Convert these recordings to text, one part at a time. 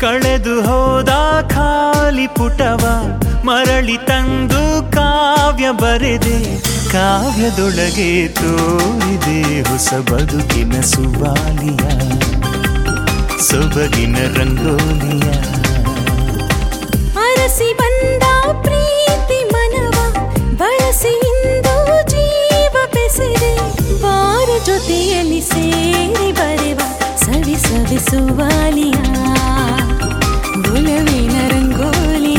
ಕಳೆದು ಹೋದ ಖಾಲಿ ಪುಟವ ಮರಳಿ ತಂದು ಕಾವ್ಯ ಬರೆದೆ ಕಾವ್ಯದೊಳಗೆ ತೋರಿದೆ ಹೊಸ ಬದುಕಿನ ಸುವಾಲಿಯ ಸೊಬಗಿನ ರಂಗೋಲಿಯ ಅರಸಿ ಬಂದ ಪ್ರೀತಿ ಮನವ ಬಳಸಿ ಇಂದು ಜೀವ ಬೆಸೆದೆ ಬಾರ ಜೊತೆಯಲ್ಲಿ ಸೇರಿ ಬರೆವ ಸವಿ ಸವಿಸುವಾಲಿಯ ಗುಲವಿನ ರಂಗೋಲಿಯ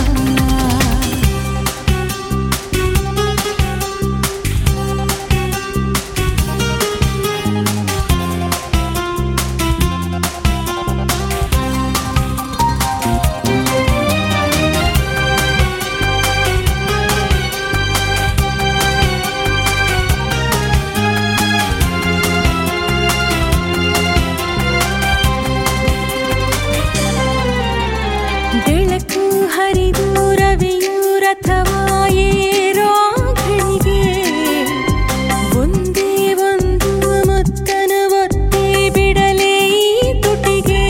ಬೆಳಕು ಹರಿದು ರವಿಯು ರಥವ ಏರೋ ಘಳಿಗೆ ಒಂದೇ ಒಂದು ಮುತ್ತನ ಒತ್ತಿ ಬಿಡಲೇ ಈ ತುಟಿಗೆ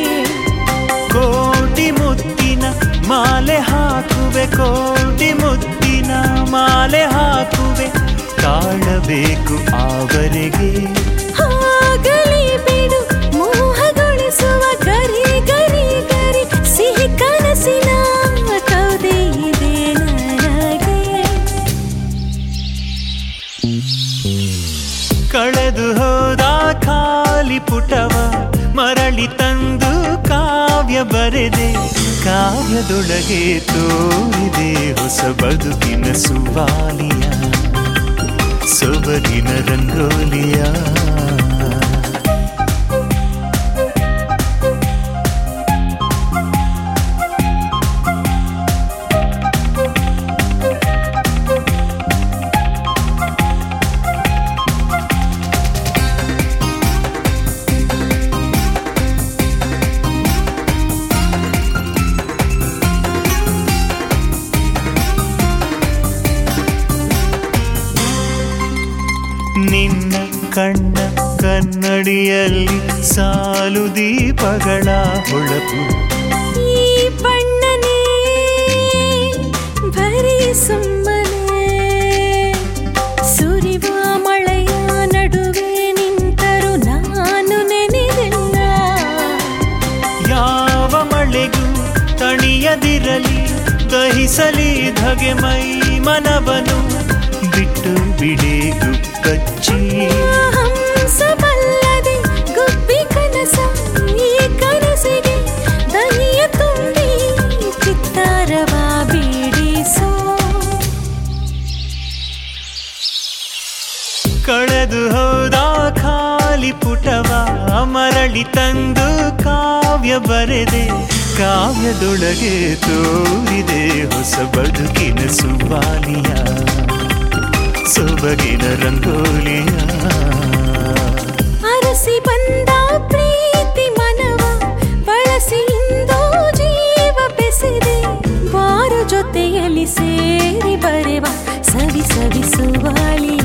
ಕೋಟಿ ಮುತ್ತಿನ ಮಾಲೆ ಹಾಕುವೆ ಕೋಟಿ ಮುತ್ತಿನ ಮಾಲೆ ಹಾಕುವೆ ಕಾಣಬೇಕು ಆವರೆಗೆ ಆಗಲಿ ಬಿಡು ಮೋಹಗೊಳಿಸುವ ಗರಿ ಗರಿ ಗರಿ ಸಿಹಿ ಕನಸಿನ ಕೌದೆ ಇದೆ ನನಗೆ ಕಳೆದು ಹೋದ ಖಾಲಿ ಪುಟವ ಮರಳಿ ತಂದು ಕಾವ್ಯ ಬರೆದೆ ಕಾವ್ಯದೊಳಗೆ ತೋರಿದೆ ಹೊಸ ಬದುಕಿನ ಸುವಾಲಿಯ ಸೊಬಗಿನ ರಂಗೋಲಿಯ ನಿನ್ನ ಕಣ್ಣ ಕನ್ನಡಿಯಲ್ಲಿ ಸಾಲು ದೀಪಗಳ ಹೊಳಪು ಈ ಬಣ್ಣನೇ ಬರೀ ಸುಮ್ಮನೆ ಸುರಿವ ಮಳೆಯ ನಡುವೆ ನಿಂತರು ನಾನು ನೆನೆದಿಲ್ಲ ಯಾವ ಮಳೆಗೂ ತಣಿಯದಿರಲಿ ದಹಿಸಲಿ ಧಗೆ ಮೈ ಮನವನು ಬಿಟ್ಟು ಬಿಡೆ ಗುಬ್ಬಚ್ಚಿ ಹಂಸವಲ್ಲದೆ ಗುಬ್ಬಿ ಕನಸ ಈ ಕನಸಿಗೆ ದನಿಯ ತುಂಬಿ ಚಿತ್ತಾರವ ಬೀಡಿಸೋ ಕಳೆದು ಹೋದ ಖಾಲಿ ಪುಟವ ಮರಳಿ ತಂದು ಕಾವ್ಯ ಬರೆದೆ ಕಾವ್ಯದೊಳಗೆ ತೋರಿದೆ ಹೊಸ ಬದುಕಿನ ಸುವಾಲಿಯ ಸೊಬಗಿನ ರಂಗೋಲಿಯ ಅರಸಿ ಬಂದ ಪ್ರೀತಿ ಮನವ ಬಳಸಿ ಇಂದು ಜೀವ ಬೆಸೆದೆ ಬಾರ ಜೊತೆಯಲ್ಲಿ ಸೇರಿ ಬರೆವ ಸವಿ ಸವಿಸುವಾಲಿಯ